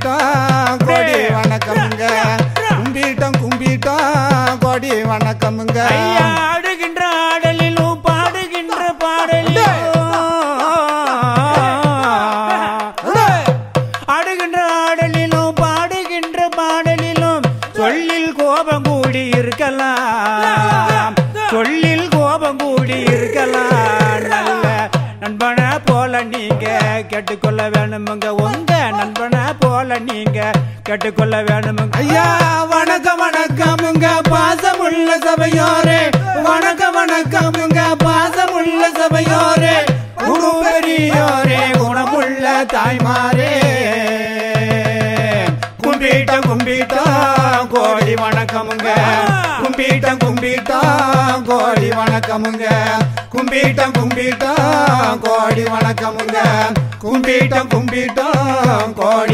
கும்பிட்டோம் கோடி வணக்கமுங்க கும்பிட்டோம் கும்பிட்டோம் கோடி வணக்கமுங்க ஐயா ஆடுகின்ற ஆடலிலும் பாடுகின்ற பாடலிலும் ஆடுகின்ற ஆடலிலும் பாடுகின்ற பாடலிலும் சொல்லில் கோபம் கூடி இருக்கலாம் சொல்லில் கோபம் கூடி இருக்கலாம் நல்ல நண்பனை போல நீங்க கேட்டுக்கொள்ள வேணுமுங்க உங்க நண்பனை போல நீங்க கேட்டுக்கொள்ள வேணுமுங்க ஐயா வணக்கம் வணக்கமுங்க பாசமுள்ள சபையோரே வணக்கம் வணக்கமுங்க பாசமுள்ள சபையோரே குரு பெரியோரே குணமுள்ள தாய்மாரே கும்பிட்டோம் கும்பிட்டோம் கோடி வணக்கமுங்க கும்பிட்டோம் கும்பிட்டோம் கோடி வணக்கமுங்க கும்பிட்டோம் கும்பிட்டோம் கோடி வணக்கமுங்க கும்பிட்டோம் கும்பிட்டோம் கோடி